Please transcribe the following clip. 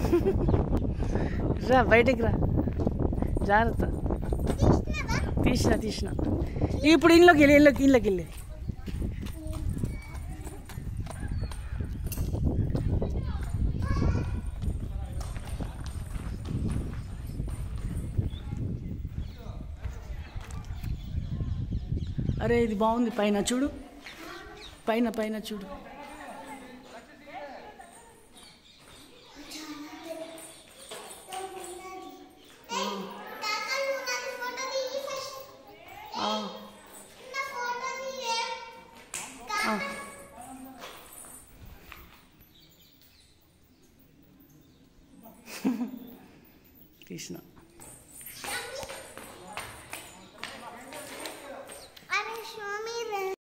రా బయటికి రా జాగ్రత్త తీసిన తీసిన ఇప్పుడు ఇంట్లోకి వెళ్ళి ఇంట్లోకి ఇంట్లోకి వెళ్ళి అరే ఇది బాగుంది పైన చూడు పైన పైన చూడు ఆ, ఆ. తీసిన